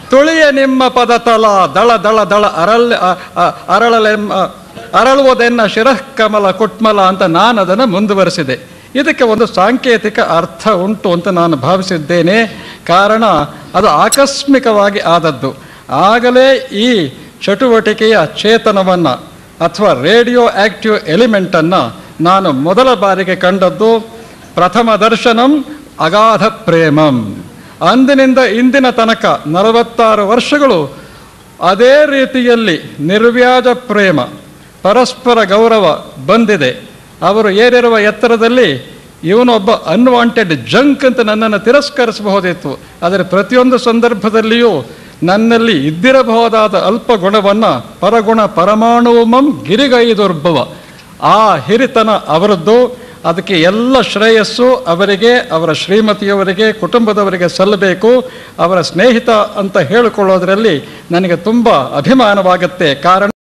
ತುಳಿಯ ನಿಮ್ಮ ಪದತಲ ದಳ ದಳ ದಳ ಅರಳ ಅ- ಅ- ಅರಳಲೆಮ್ಮ ಅರಳುವುದೆನ್ನ ಶಿರಃಕಮಲ ಕುಟ್ಮಲ ಅಂತ ನಾನು ಅದನ್ನು ಮುಂದುವರಿಸಿದೆ ಇದಕ್ಕೆ ಒಂದು ಸಾಂಕೇತಿಕ ಅರ್ಥ ಉಂಟು ಅಂತ ನಾನು ಭಾವಿಸಿದ್ದೇನೆ ಕಾರಣ ಅದು ಆಕಸ್ಮಿಕವಾಗಿ ಆದದ್ದು ಆಗಲೇ ಈ ಚಟುವಟಿಕೆಯ ಚೇತನವನ್ನು ಅಥವಾ ರೇಡಿಯೋ ಆಕ್ಟಿವ್ ಎಲಿಮೆಂಟನ್ನು ನಾನು ಮೊದಲ ಬಾರಿಗೆ ಕಂಡದ್ದು ಪ್ರಥಮ ದರ್ಶನಂ ಅಗಾಧ ಪ್ರೇಮಂ ಅಂದಿನಿಂದ ಇಂದಿನ ತನಕ ನಲವತ್ತಾರು ವರ್ಷಗಳು ಅದೇ ರೀತಿಯಲ್ಲಿ ನಿರ್ವ್ಯಾಜ ಪ್ರೇಮ ಪರಸ್ಪರ ಗೌರವ ಬಂದಿದೆ ಅವರು ಏರಿರುವ ಎತ್ತರದಲ್ಲಿ ಇವನೊಬ್ಬ ಅನ್ವಾಂಟೆಡ್ ಜಂಕ್ ಅಂತ ನನ್ನನ್ನು ತಿರಸ್ಕರಿಸಬಹುದಿತ್ತು ಆದರೆ ಪ್ರತಿಯೊಂದು ಸಂದರ್ಭದಲ್ಲಿಯೂ ನನ್ನಲ್ಲಿ ಇದ್ದಿರಬಹುದಾದ ಅಲ್ಪ ಗುಣವನ್ನು ಪರಗುಣ ಪರಮಾಣುಮಂ ಗಿರಿಗೈದುರ್ಭವ ಆ ಹಿರಿತನ ಅವರದ್ದು ಅದಕ್ಕೆ ಎಲ್ಲ ಶ್ರೇಯಸ್ಸು ಅವರಿಗೆ ಅವರ ಶ್ರೀಮತಿಯವರಿಗೆ ಕುಟುಂಬದವರಿಗೆ ಸಲ್ಲಬೇಕು ಅವರ ಸ್ನೇಹಿತ ಅಂತ ಹೇಳಿಕೊಳ್ಳೋದರಲ್ಲಿ ನನಗೆ ತುಂಬ ಅಭಿಮಾನವಾಗುತ್ತೆ ಕಾರಣ